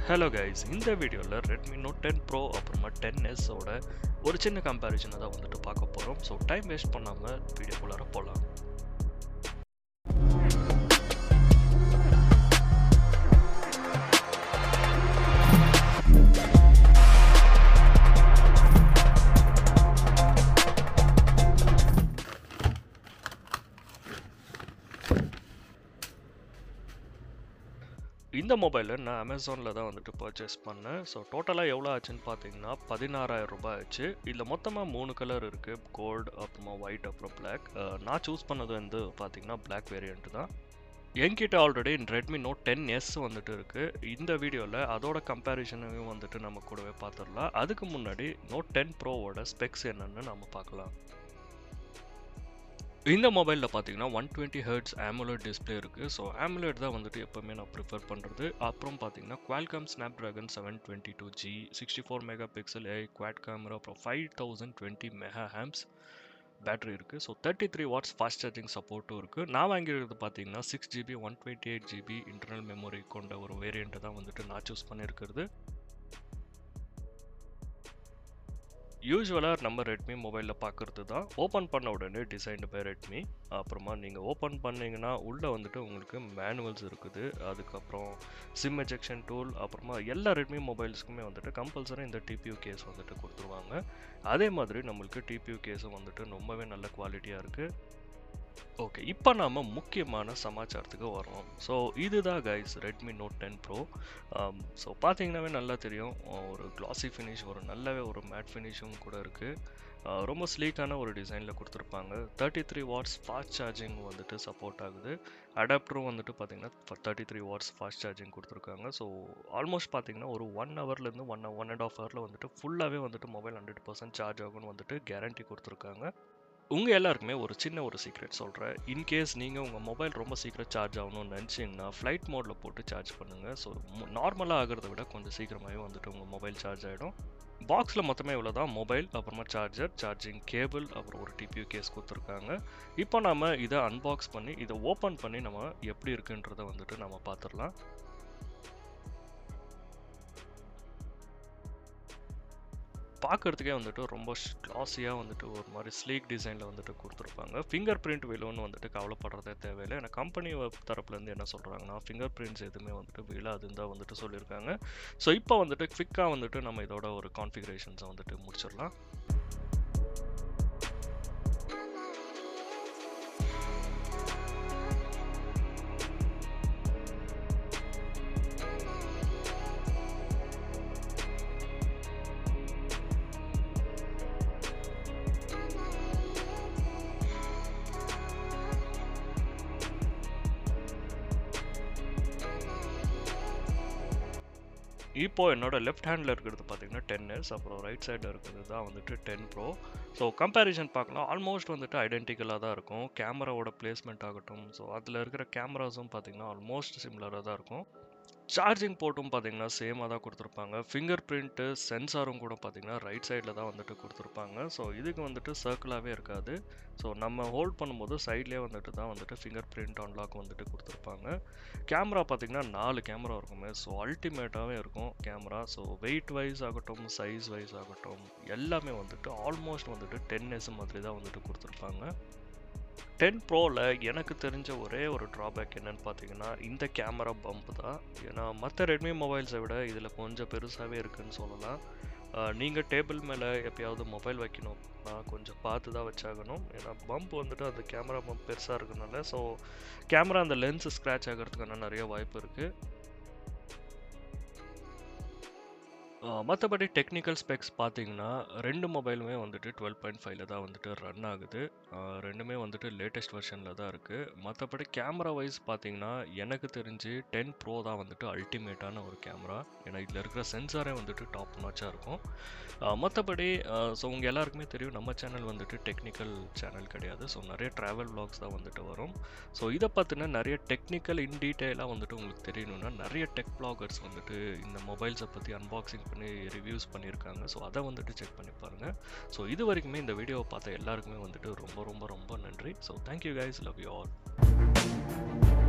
hello guys இந்த வீடியோவில் Redmi Note ten Pro அப்புறமா டென் எஸ்ஸோட ஒரு சின்ன கம்பேரிசனை தான் வந்துட்டு பார்க்க போகிறோம் ஸோ டைம் வேஸ்ட் பண்ணாமல் வீடியோக்குள்ளார போகலாம் இந்த மொபைலை நான் அமேசானில் தான் வந்துட்டு பர்ச்சேஸ் பண்ணேன் ஸோ டோட்டலாக எவ்வளோ ஆச்சுன்னு பார்த்தீங்கன்னா பதினாறாயிரம் ரூபாய் ஆச்சு இதில் மொத்தமாக மூணு கலர் இருக்குது கோல்டு அப்புறமா ஒயிட் அப்புறம் பிளாக் நான் சூஸ் பண்ணது வந்து பார்த்தீங்கன்னா பிளாக் வேரியண்ட் தான் என்கிட்ட already Redmi Note ten S வந்துட்டு இருக்குது இந்த வீடியோவில் அதோட கம்பேரிசனையும் வந்துட்டு நம்ம கூடவே பார்த்துடலாம் அதுக்கு முன்னாடி நோட் டென் ப்ரோவோட ஸ்பெக்ஸ் என்னன்னு நம்ம பார்க்கலாம் இந்த மொபைலில் பார்த்தீங்கன்னா one twenty hertz AMOLED display இருக்குது ஸோ ஆமுலட் தான் வந்துட்டு எப்போவுமே நான் ப்ரிஃபர் பண்ணுறது அப்புறம் பார்த்தீங்கன்னா Qualcomm Snapdragon seven twenty two G sixty four megapixel a quad camera அப்புறம் ஃபைவ் தௌசண்ட் டுவெண்ட்டி மெகா ஹேம்ஸ் பேட்டரி இருக்குது so thirty three watts fast charging சப்போர்ட்டும் இருக்குது நான் வாங்கியிருக்கிறது பார்த்தீங்கன்னா six GB one twenty eight GB internal memory கொண்ட ஒரு வேரியண்ட்டை தான் வந்துட்டு நான் சூஸ் பண்ணியிருக்கிறது யூஸ்வலாக நம்ம ரெட்மி மொபைலில் பார்க்குறது தான் ஓப்பன் பண்ண உடனே டிசைன்டு பை ரெட்மி அப்புறமா நீங்கள் ஓப்பன் பண்ணிங்கன்னா உள்ளே வந்துட்டு உங்களுக்கு மேனுவல்ஸ் இருக்குது அதுக்கப்புறம் சிம் எஜெக்ஷன் டூல் அப்புறமா எல்லா ரெட்மி மொபைல்ஸ்க்குமே வந்துட்டு கம்பல்சரி இந்த டிபியூ கேஸ் வந்துட்டு கொடுத்துருவாங்க அதே மாதிரி நம்மளுக்கு டிபியூ கேஸும் வந்துட்டு ரொம்பவே நல்ல குவாலிட்டியாக இருக்குது ஓகே இப்போ நாம் முக்கியமான சமாச்சாரத்துக்கு வரோம் ஸோ இதுதான் guys Redmi Note ten Pro so பார்த்தீங்கன்னாவே நல்லா தெரியும் ஒரு கிளாசி ஃபினிஷ் ஒரு நல்லாவே ஒரு மேட் ஃபினிஷும் கூட இருக்குது ரொம்ப ஸ்லீக்கான ஒரு டிசைனில் கொடுத்துருப்பாங்க thirty three watts fast charging வந்துட்டு சப்போர்ட் ஆகுது அடாப்டரும் வந்துட்டு பார்த்தீங்கன்னா thirty three watts fast charging கொடுத்துருக்காங்க ஸோ ஆல்மோஸ்ட் பார்த்தீங்கன்னா ஒரு ஒன் ஹவர்லேருந்து ஒன் ஒன் அண்ட் ஆஃப் ஹவரில் வந்துட்டு ஃபுல்லாகவே வந்துட்டு மொபைல் ஹண்ட்ரட் பர்சன்ட் சார்ஜ் ஆகும்னு வந்துட்டு கேரண்டி கொடுத்துருக்காங்க உங்கள் எல்லாருக்குமே ஒரு சின்ன ஒரு சீக்ரெட் சொல்கிறேன் இன்கேஸ் நீங்கள் உங்கள் மொபைல் ரொம்ப சீக்கிரம் சார்ஜ் ஆகணும்னு நினச்சிங்கன்னா ஃப்ளைட் மோடில் போட்டு சார்ஜ் பண்ணுங்கள் ஸோ நார்மலாக ஆகிறத விட கொஞ்சம் சீக்கிரமாகவே வந்துட்டு உங்கள் மொபைல் சார்ஜ் ஆகிடும் பாக்ஸில் மொத்தமே இவ்வளோ தான் மொபைல் அப்புறமா சார்ஜர் சார்ஜிங் கேபிள் அப்புறம் ஒரு டிபியூ கேஸ் கொடுத்துருக்காங்க இப்போ நம்ம இதை அன்பாக்ஸ் பண்ணி இதை ஓப்பன் பண்ணி நம்ம எப்படி இருக்குன்றதை வந்துட்டு நம்ம பார்த்துடலாம் பார்க்குறதுக்கே வந்துட்டு ரொம்ப கிளாஸியாக வந்துட்டு ஒரு மாதிரி ஸ்லீக் டிசைனில் வந்துட்டு கொடுத்துருப்பாங்க ஃபிங்கர் பிரிண்ட் விழுன்னு வந்துட்டு கவலைப்படுறதே தேவையில்லை ஏன்னா கம்பெனி தரப்புலேருந்து என்ன சொல்கிறாங்கன்னா ஃபிங்கர் பிரிண்ட்ஸ் எதுவுமே வந்துட்டு விழாதுன்னு தான் வந்துட்டு சொல்லியிருக்காங்க ஸோ இப்போ வந்துட்டு குவிக்காக வந்துட்டு நம்ம இதோட ஒரு கான்ஃபிகரேஷன்ஸை வந்துட்டு முடிச்சிடலாம் இப்போ என்னோட லெஃப்ட் ஹேண்டில் இருக்கிறது பார்த்தீங்கன்னா டென் எஸ் அப்புறம் ரைட் சைடில் இருக்கிறது தான் வந்துட்டு டென் ப்ரோ ஸோ கம்பேரிசன் பார்க்கலாம் ஆல்மோஸ்ட் வந்துட்டு ஐடென்டிக்கலாக தான் இருக்கும் கேமராவோட பிளேஸ்மெண்ட் ஆகட்டும் ஸோ அதில் இருக்கிற கேமராஸும் பார்த்தீங்கன்னா ஆல்மோஸ்ட் சிமிலராக தான் இருக்கும் சார்ஜிங் போர்ட்டும் பார்த்தீங்கன்னா சேமாக தான் கொடுத்துருப்பாங்க ஃபிங்கர் பிரிண்ட்டு சென்சாரும் கூட பார்த்தீங்கன்னா ரைட் சைடில் தான் வந்துட்டு கொடுத்துருப்பாங்க ஸோ இதுக்கு வந்துட்டு சர்க்கிளாகவே இருக்காது ஸோ நம்ம ஹோல்ட் பண்ணும்போது சைட்லேயே வந்துட்டு தான் வந்துட்டு ஃபிங்கர் பிரிண்ட் அன்லாக் வந்துட்டு கொடுத்துருப்பாங்க கேமரா பார்த்தீங்கன்னா நாலு கேமரா இருக்குமே ஸோ அல்டிமேட்டாகவே இருக்கும் கேமரா ஸோ வெயிட் வைஸ் ஆகட்டும் சைஸ் வைஸ் ஆகட்டும் எல்லாமே வந்துட்டு ஆல்மோஸ்ட் வந்துட்டு டென் எஸ் மாதிரி தான் வந்துட்டு கொடுத்துருப்பாங்க டென் ப்ரோவில் எனக்கு தெரிஞ்ச ஒரே ஒரு ட்ராபேக் என்னன்னு பார்த்தீங்கன்னா இந்த கேமரா பம்ப் தான் ஏன்னா மற்ற ரெட்மி மொபைல்ஸை விட இதில் கொஞ்சம் பெருசாகவே இருக்குதுன்னு சொல்லலாம் நீங்கள் டேபிள் மேலே எப்பயாவது மொபைல் வைக்கணும்னா கொஞ்சம் பார்த்து தான் வச்சாகணும் ஏன்னா பம்ப் வந்துட்டு அந்த கேமரா பம்ப் பெருசாக இருக்கனால ஸோ கேமரா அந்த லென்ஸ் ஸ்க்ராட்ச் ஆகிறதுக்கான நிறைய வாய்ப்பு இருக்குது மற்றபடி டெக்னிக்கல் ஸ்பெக்ஸ் பார்த்தீங்கன்னா ரெண்டு மொபைலுமே வந்துட்டு டுவெல் பாயிண்ட் ஃபைவ்ல தான் வந்துட்டு ரன் ஆகுது ரெண்டுமே வந்துட்டு லேட்டஸ்ட் வெர்ஷனில் தான் இருக்குது மற்றபடி கேமரா வைஸ் பார்த்தீங்கன்னா எனக்கு தெரிஞ்சு டென் ப்ரோ தான் வந்துட்டு அல்டிமேட்டான ஒரு கேமரா ஏன்னா இதில் இருக்கிற சென்சாரே வந்துட்டு டாப் நாச்சாக இருக்கும் மற்றபடி ஸோ உங்கள் எல்லாருக்குமே தெரியும் நம்ம சேனல் வந்துட்டு டெக்னிக்கல் சேனல் கிடையாது ஸோ நிறைய ட்ராவல் வ்ளாக்ஸ் தான் வந்துட்டு வரும் ஸோ இதை பார்த்தினா நிறைய டெக்னிக்கல் இன் டீட்டெயிலாக வந்துட்டு உங்களுக்கு தெரியணும்னா நிறைய டெக் ப்ளாகர்ஸ் வந்துட்டு இந்த மொபைல்ஸை பற்றி அன்பாக்சிங் பண்ணி ரிவ்யூஸ் பண்ணியிருக்காங்க ஸோ அதை வந்துட்டு செக் பண்ணி பாருங்கள் ஸோ இது வரைக்குமே இந்த வீடியோவை பார்த்த எல்லாருக்குமே வந்துட்டு ரொம்ப ரொம்ப ரொம்ப நன்றி so thank you guys love you all